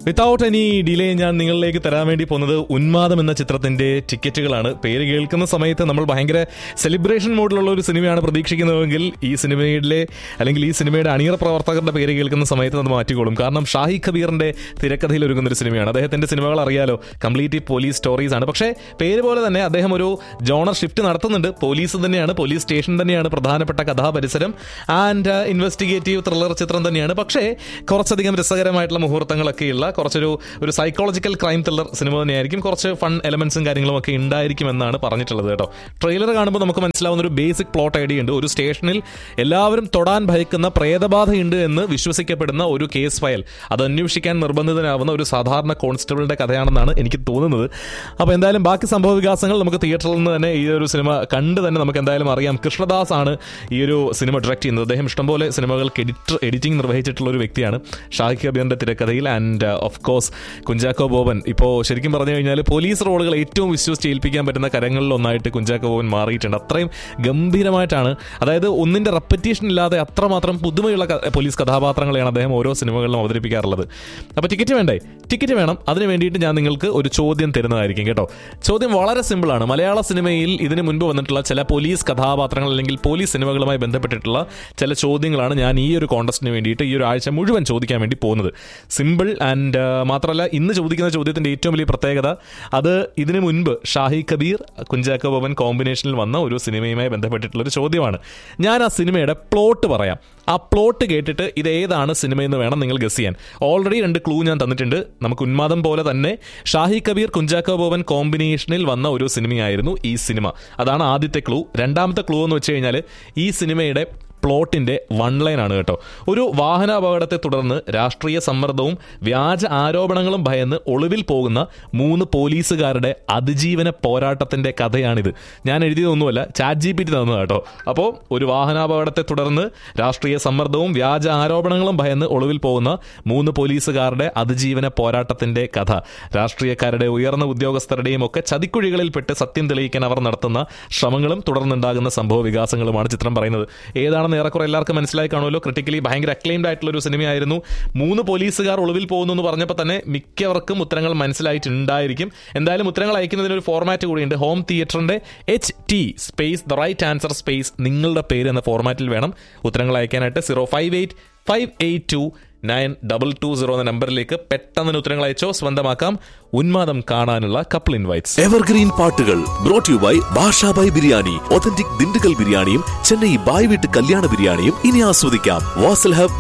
without any delay ഞാൻ നിങ്ങളിലേക്ക് തരാൻ വേണ്ടി പോകുന്നത് ഉന്മാദം എന്ന ചിത്രത്തിന്റെ ടിക്കറ്റുകളാണ് പേര് കേൾക്കുന്ന സമയത്ത് നമ്മൾ ഭയങ്കര സെലിബ്രേഷൻ മോഡിലുള്ള ഒരു സിനിമയാണ് പ്രതീക്ഷിക്കുന്നതെങ്കിൽ ഈ സിനിമയിലെ അല്ലെങ്കിൽ ഈ സിനിമയുടെ അണിയറ പ്രവർത്തകരുടെ പേര് കേൾക്കുന്ന സമയത്ത് അത് മാറ്റിക്കോളും കാരണം ഷാഹി കബീറിന്റെ തിരക്കഥയിൽ ഒരുങ്ങുന്ന ഒരു സിനിമയാണ് അദ്ദേഹത്തിന്റെ സിനിമകൾ അറിയാലോ കംപ്ലീറ്റ് പോലീസ് സ്റ്റോറീസ് ആണ് പക്ഷേ പേര് പോലെ തന്നെ അദ്ദേഹം ഒരു ജോണർ ഷിഫ്റ്റ് നടത്തുന്നുണ്ട് പോലീസ് തന്നെയാണ് പോലീസ് സ്റ്റേഷൻ തന്നെയാണ് പ്രധാനപ്പെട്ട കഥാപരിസരം ആൻഡ് ഇൻവെസ്റ്റിഗേറ്റീവ് ത്രില്ലർ ചിത്രം തന്നെയാണ് പക്ഷേ കുറച്ചധികം രസകരമായിട്ടുള്ള മുഹൂർത്തങ്ങളൊക്കെയുള്ള കുറച്ചൊരു ഒരു സൈക്കോളജിക്കൽ ക്രൈം ത്രില്ലർ സിനിമ തന്നെയായിരിക്കും കുറച്ച് ഫൺ എലമെന്റ്സും കാര്യങ്ങളും ഒക്കെ ഉണ്ടായിരിക്കും എന്നാണ് പറഞ്ഞിട്ടുള്ളത് കേട്ടോ ട്രെയിലർ കാണുമ്പോൾ നമുക്ക് മനസ്സിലാവുന്ന ഒരു ബേസിക് പ്ലോട്ട് ഐഡിയ ഉണ്ട് ഒരു സ്റ്റേഷനിൽ എല്ലാവരും തൊടാൻ ഭയക്കുന്ന പ്രേതബാധയുണ്ട് എന്ന് വിശ്വസിക്കപ്പെടുന്ന ഒരു കേസ് ഫയൽ അത് അന്വേഷിക്കാൻ നിർബന്ധിതനാവുന്ന ഒരു സാധാരണ കോൺസ്റ്റബിളിന്റെ കഥയാണെന്നാണ് എനിക്ക് തോന്നുന്നത് അപ്പോൾ എന്തായാലും ബാക്കി സംഭവ വികാസങ്ങൾ നമുക്ക് തിയേറ്ററിൽ നിന്ന് തന്നെ ഈ ഒരു സിനിമ കണ്ട് തന്നെ നമുക്ക് എന്തായാലും അറിയാം കൃഷ്ണദാസ് ആണ് ഈ ഒരു സിനിമ ഡയറക്ട് ചെയ്യുന്നത് അദ്ദേഹം ഇഷ്ടംപോലെ സിനിമകൾക്ക് എഡിറ്റർ എഡിറ്റിംഗ് നിർവഹിച്ചിട്ടുള്ള ഒരു വ്യക്തിയാണ് ഷാഹിഖ് കബീറിന്റെ തിരക്കഥയിൽ and of course Kunchacko Boban ഇപ്പോൾ ശരിക്കും പറഞ്ഞു കഴിഞ്ഞാൽ പോലീസ് റോളുകൾ ഏറ്റവും വിശ്വസിച്ച് ഏൽപ്പിക്കാൻ പറ്റുന്ന കരങ്ങളിൽ ഒന്നായിട്ട് കുഞ്ചാക്കോ ബോബൻ മാറിയിട്ടുണ്ട് അത്രയും ഗംഭീരമായിട്ടാണ് അതായത് ഒന്നിന്റെ റെപ്പറ്റീഷൻ ഇല്ലാതെ അത്രമാത്രം പുതുമയുള്ള ക- പോലീസ് കഥാപാത്രങ്ങളെയാണ് അദ്ദേഹം ഓരോ സിനിമകളിലും അവതരിപ്പിക്കാറുള്ളത് അപ്പോൾ ടിക്കറ്റ് വേണ്ടേ ടിക്കറ്റ് വേണം അതിന് വേണ്ടിയിട്ട് ഞാൻ നിങ്ങൾക്ക് ഒരു ചോദ്യം തരുന്നതായിരിക്കും കേട്ടോ ചോദ്യം വളരെ സിമ്പിളാണ് മലയാള സിനിമയിൽ ഇതിന് മുൻപ് വന്നിട്ടുള്ള ചില പോലീസ് കഥാപാത്രങ്ങൾ അല്ലെങ്കിൽ പോലീസ് സിനിമകളുമായി ബന്ധപ്പെട്ടിട്ടുള്ള ചില ചോദ്യങ്ങളാണ് ഞാൻ ഈ ഒരു കോണ്ടസ്റ്റിന് വേണ്ടിയിട്ട് ഈ ഒരു ആഴ്ച മുഴുവൻ ചോദിക്കാൻ വേണ്ടി പോകുന്നത് സിമ്പിൾ ആൻഡ് മാത്രമല്ല ഇന്ന് ചോദിക്കുന്ന ചോദ്യത്തിന്റെ ഏറ്റവും വലിയ പ്രത്യേകത അത് ഇതിനു മുൻപ് ഷാഹി കബീർ കുഞ്ചാക്കോ ബോബൻ കോമ്പിനേഷനിൽ വന്ന ഒരു സിനിമയുമായി ബന്ധപ്പെട്ടിട്ടുള്ള ഒരു ചോദ്യമാണ് ഞാൻ ആ സിനിമയുടെ പ്ലോട്ട് പറയാം ആ പ്ലോട്ട് കേട്ടിട്ട് ഇത് ഏതാണ് സിനിമയെന്ന് വേണം നിങ്ങൾ ഗസ് ചെയ്യാൻ ഓൾറെഡി രണ്ട് ക്ലൂ ഞാൻ തന്നിട്ടുണ്ട് നമുക്ക് ഉന്മാദം പോലെ തന്നെ ഷാഹി കബീർ കുഞ്ചാക്കോ ബോബൻ കോമ്പിനേഷനിൽ വന്ന ഒരു സിനിമയായിരുന്നു ഈ സിനിമ അതാണ് ആദ്യത്തെ ക്ലൂ രണ്ടാമത്തെ ക്ലൂ എന്ന് വെച്ച് കഴിഞ്ഞാൽ ഈ സിനിമയുടെ പ്ലോട്ടിന്റെ വൺ ലൈൻ ആണ് കേട്ടോ ഒരു വാഹനാപകടത്തെ തുടർന്ന് രാഷ്ട്രീയ സമ്മർദ്ദവും വ്യാജ ആരോപണങ്ങളും ഭയന്ന് ഒളിവിൽ പോകുന്ന മൂന്ന് പോലീസുകാരുടെ അതിജീവന പോരാട്ടത്തിന്റെ കഥയാണിത് ഞാൻ എഴുതിയതൊന്നുമല്ല ചാറ്റ് ജി പി ടി തന്നത് കേട്ടോ അപ്പോൾ ഒരു വാഹനാപകടത്തെ തുടർന്ന് രാഷ്ട്രീയ സമ്മർദ്ദവും വ്യാജ ആരോപണങ്ങളും ഭയന്ന് ഒളിവിൽ പോകുന്ന മൂന്ന് പോലീസുകാരുടെ അതിജീവന പോരാട്ടത്തിന്റെ കഥ രാഷ്ട്രീയക്കാരുടെ ഉയർന്ന ഉദ്യോഗസ്ഥരുടെയും ഒക്കെ ചതിക്കുഴികളിൽപ്പെട്ട് സത്യം തെളിയിക്കാൻ അവർ നടത്തുന്ന ശ്രമങ്ങളും തുടർന്നുണ്ടാകുന്ന സംഭവ വികാസങ്ങളുമാണ് ചിത്രം പറയുന്നത് ഏതാണെന്ന് ഏറെക്കുറെ എല്ലാവർക്കും മനസ്സിലായി കാണുമല്ലോ ക്രിട്ടിക്കലി ഭയങ്കര അക്ലെയിംഡ് ആയിട്ടുള്ള ഒരു സിനിമയായിരുന്നു മൂന്ന് പോലീസുകാർ ഒളിവിൽ പോകുന്നു എന്ന് പറഞ്ഞപ്പോൾ തന്നെ മിക്കവർക്കും ഉത്തരങ്ങൾ മനസ്സിലായിട്ടുണ്ടായിരിക്കും എന്തായാലും ഉത്തരങ്ങൾ അയക്കുന്നതിന് ഒരു ഫോർമാറ്റ് കൂടിയുണ്ട് ഹോം തിയേറ്ററിന്റെ H T space the right answer space നിങ്ങളുടെ പേര് എന്ന ഫോർമാറ്റിൽ വേണം ഉത്തരങ്ങൾ അയക്കാനായിട്ട് zero five eight five eight two nine double two zero എന്ന നമ്പറിലേക്ക് പെട്ടെന്ന് ഉത്തരങ്ങൾ അയച്ചോ സ്വന്തമാക്കാം ഉന്മാദം കാണാനുള്ള കപ്പിൾ ഇൻവൈറ്റ്സ് എവർഗ്രീൻ പാട്ടുകൾ brought you by Bashabhai biryani authentic Dindigul ബിരിയാണിയും ചെന്നൈ ബായ് വീട്ട് കല്യാണ ബിരിയാണിയും ഇനി ആസ്വദിക്കാം വാസൽ ഹബ്